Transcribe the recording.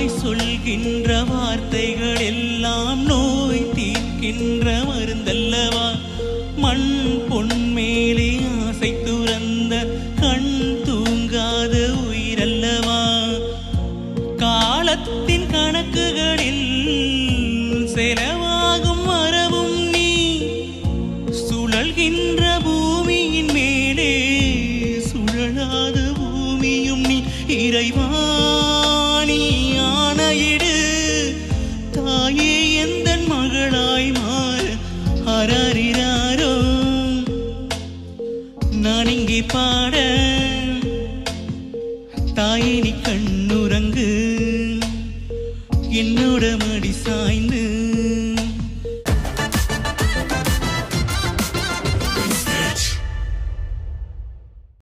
வாய் சொல்கின்ற வார்த்தைகள் எல்லாம் நோய் தீர்க்கின்ற மருந்தல்லவா மண் பொன் மேலே ஆசை துறந்த கண் தூங்காத உயிரல்லவா காலத்தின் கணக்குகளில் செலவாகும் மரபும் நீ சுழல்கின்ற பூமியின் மேலே சுழலாத பூமியும் நீ இறைவா